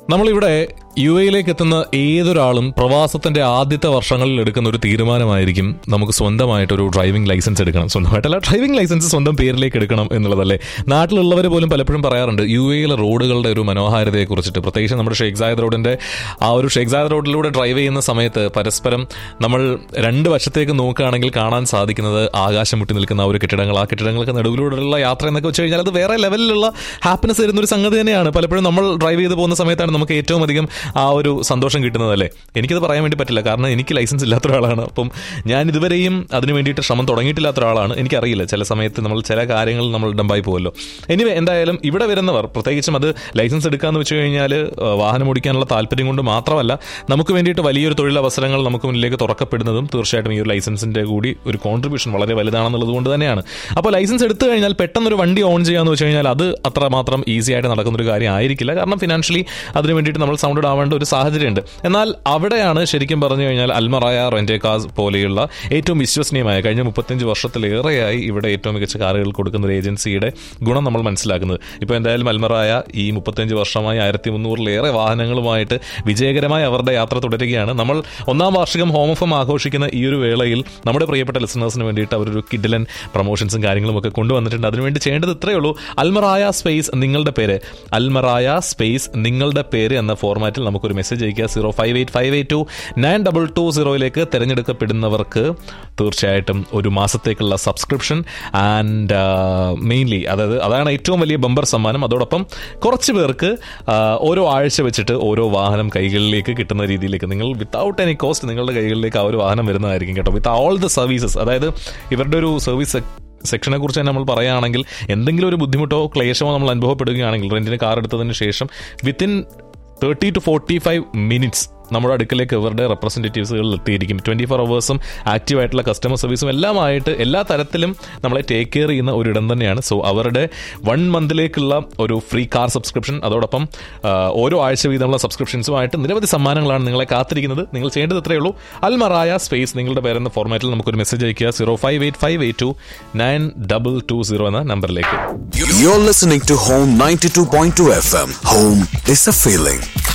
നമ്മളിവിടെ യു എയിലേക്ക് എത്തുന്ന ഏതൊരാളും പ്രവാസത്തിന്റെ ആദ്യത്തെ വർഷങ്ങളിൽ എടുക്കുന്ന ഒരു തീരുമാനമായിരിക്കും നമുക്ക് സ്വന്തമായിട്ടൊരു ഡ്രൈവിംഗ് ലൈസൻസ് എടുക്കണം സ്വന്തമായിട്ടല്ല ഡ്രൈവിംഗ് ലൈസൻസ് സ്വന്തം പേരിലേക്ക് എടുക്കണം എന്നുള്ളതല്ലേ നാട്ടിലുള്ളവർ പോലും പലപ്പോഴും പറയാറുണ്ട് യു എയിലെ റോഡുകളുടെ ഒരു മനോഹാരിതയെ കുറിച്ചിട്ട് പ്രത്യേകിച്ച് നമ്മുടെ ഷേഖ് സായദ് റോഡിന്റെ ആ ഒരു ഷേഖ് സായദ് റോഡിലൂടെ ഡ്രൈവ് ചെയ്യുന്ന സമയത്ത് പരസ്പരം നമ്മൾ രണ്ട് വശത്തേക്ക് നോക്കുകയാണെങ്കിൽ കാണാൻ സാധിക്കുന്നത് ആകാശം മുട്ടി നിൽക്കുന്ന ആ ഒരു കെട്ടിടങ്ങൾ ആ കെട്ടിടങ്ങൾക്ക് നടുവിലൂടെയുള്ള യാത്ര എന്നൊക്കെ വെച്ച് കഴിഞ്ഞാൽ അത് വേറെ ലെവലിലുള്ള ഹാപ്പിനെസ് തരുന്ന ഒരു സംഗതി തന്നെയാണ് പലപ്പോഴും നമ്മൾ ഡ്രൈവ് ചെയ്ത് പോകുന്ന സമയത്താണ് നമുക്ക് ഏറ്റവും അധികം ആ ഒരു സന്തോഷം കിട്ടുന്നതല്ലേ എനിക്കത് പറയാൻ വേണ്ടി പറ്റില്ല കാരണം എനിക്ക് ലൈസൻസ് ഇല്ലാത്ത ഒരാളാണ് അപ്പം ഞാൻ ഇതുവരെയും അതിന് വേണ്ടിയിട്ട് ശ്രമം തുടങ്ങിയിട്ടില്ലാത്ത ഒരാളാണ് എനിക്കറിയില്ല ചില സമയത്ത് നമ്മൾ ചില കാര്യങ്ങൾ നമ്മൾ ഡമ്പായി പോകുമല്ലോ എനിവേ എന്തായാലും ഇവിടെ വരുന്നവർ പ്രത്യേകിച്ചും അത് ലൈസൻസ് എടുക്കാന്ന് വെച്ച് കഴിഞ്ഞാൽ വാഹനം ഓടിക്കാനുള്ള താല്പര്യം കൊണ്ട് മാത്രമല്ല നമുക്ക് വേണ്ടിയിട്ട് വലിയൊരു തൊഴിലവസരങ്ങൾ നമുക്ക് മുന്നിലേക്ക് തുറക്കപ്പെടുന്നതും തീർച്ചയായിട്ടും ഈ ഒരു ലൈസൻസിന്റെ കൂടി ഒരു കോൺട്രിബ്യൂഷൻ വളരെ വലുതാണെന്നുള്ളത് കൊണ്ട് തന്നെയാണ് അപ്പോൾ ലൈസൻസ് എടുത്തു കഴിഞ്ഞാൽ പെട്ടെന്ന് ഒരു വണ്ടി ഓൺ ചെയ്യാന്ന് വെച്ച് കഴിഞ്ഞാൽ അത് അത്ര മാത്രം ഈസി ആയിട്ട് നടക്കുന്ന ഒരു കാര്യം ആയിരിക്കില്ല കാരണം ഫിനാൻഷ്യലി അതിന് വേണ്ടിയിട്ട് നമ്മൾ സൗണ്ടഡ് ആവേണ്ട ഒരു സാഹചര്യമുണ്ട് എന്നാൽ അവിടെയാണ് ശരിക്കും പറഞ്ഞു കഴിഞ്ഞാൽ അൽമറായ റെന്റേ കാസ് പോലെയുള്ള ഏറ്റവും വിശ്വസനീയമായ കഴിഞ്ഞ മുപ്പത്തഞ്ച് വർഷത്തിലേറെയായി ഇവിടെ ഏറ്റവും മികച്ച കാറുകൾ കൊടുക്കുന്ന ഒരു ഏജൻസിയുടെ ഗുണം നമ്മൾ മനസ്സിലാക്കുന്നത് ഇപ്പോൾ എന്തായാലും അൽമറായ ഈ മുപ്പത്തഞ്ച് വർഷമായി ആയിരത്തി മുന്നൂറിലേറെ വാഹനങ്ങളുമായിട്ട് വിജയകരമായി അവരുടെ യാത്ര തുടരുകയാണ് നമ്മൾ ഒന്നാം വാർഷികം ഹോമഫം ആഘോഷിക്കുന്ന ഈ ഒരു വേളയിൽ നമ്മുടെ പ്രിയപ്പെട്ട ലിസണേഴ്സിന് വേണ്ടിയിട്ട് അവരൊരു കിഡിലൻ പ്രൊമോഷൻസും കാര്യങ്ങളും ഒക്കെ കൊണ്ടുവന്നിട്ടുണ്ട് അതിനുവേണ്ടി ചെയ്യേണ്ടത് ഇത്രയേ ഉള്ളൂ അൽമറായ സ്പേസ് നിങ്ങളുടെ പേര് അൽമറായ സ്പേസ് നിങ്ങളുടെ പേര് എന്ന ഫോർമാറ്റിൽ നമുക്കൊരു മെസ്സേജ് അയക്കുക zero five eight five eight two nine double two സീറോയിലേക്ക് തിരഞ്ഞെടുക്കപ്പെടുന്നവർക്ക് തീർച്ചയായിട്ടും ഒരു മാസത്തേക്കുള്ള സബ്സ്ക്രിപ്ഷൻ ആൻഡ് മെയിൻലി അതായത് അതാണ് ഏറ്റവും വലിയ ബമ്പർ സമ്മാനം അതോടൊപ്പം കുറച്ച് പേർക്ക് ആ, ഓരോ ആഴ്ച വെച്ചിട്ട് ഓരോ വാഹനം കൈകളിലേക്ക് കിട്ടുന്ന രീതിയിലേക്ക് നിങ്ങൾ വിത്തൗട്ട് എനി കോസ്റ്റ് നിങ്ങളുടെ കൈകളിലേക്ക് ആ ഒരു വാഹനം വരുന്നതായിരിക്കും കേട്ടോ വിത്ത് ഓൾ ദ സർവീസസ് അതായത് ഇവരുടെ ഒരു സർവീസ് സെക്ഷനെ കുറിച്ച് തന്നെ നമ്മൾ പറയുകയാണെങ്കിൽ എന്തെങ്കിലും ഒരു ബുദ്ധിമുട്ടോ ക്ലേശമോ നമ്മൾ അനുഭവപ്പെടുകയാണെങ്കിൽ റെന്റിന് കാർ എടുത്തതിന് ശേഷം within thirty two forty five minutes നമ്മുടെ അടുക്കലേക്ക് ഇവരുടെ റെപ്രസെൻറ്റേറ്റീവ്സുകൾ എത്തിയിരിക്കും ട്വൻറ്റി ഫോർ അവേഴ്സും ആക്റ്റീവ് ആയിട്ടുള്ള കസ്റ്റമർ സർവീസും എല്ലാമായിട്ട് എല്ലാ തരത്തിലും നമ്മളെ ടേക്ക് കെയർ ചെയ്യുന്ന ഒരു ഇടം തന്നെയാണ് സോ അവരുടെ വൺ മന്തിലേക്കുള്ള ഒരു ഫ്രീ കാർ സബ്സ്ക്രിപ്ഷൻ അതോടൊപ്പം ആ, ഓരോ ആഴ്ച വീതമുള്ള സബ്സ്ക്രിപ്ഷൻസുമായിട്ട് നിരവധി സമ്മാനങ്ങളാണ് നിങ്ങളെ കാത്തിരിക്കുന്നത് നിങ്ങൾ ചെയ്യേണ്ടത് ഇത്രയേ ഉള്ളൂ അൽമറായ സ്പേസ് നിങ്ങളുടെ പേരെന്ന ഫോർമാറ്റിൽ നമുക്കൊരു മെസ്സേജ് അയക്കുക zero five eight five eight two nine double two zero എന്ന നമ്പറിലേക്ക് You're listening to Home 92.2 FM. Home is a feeling.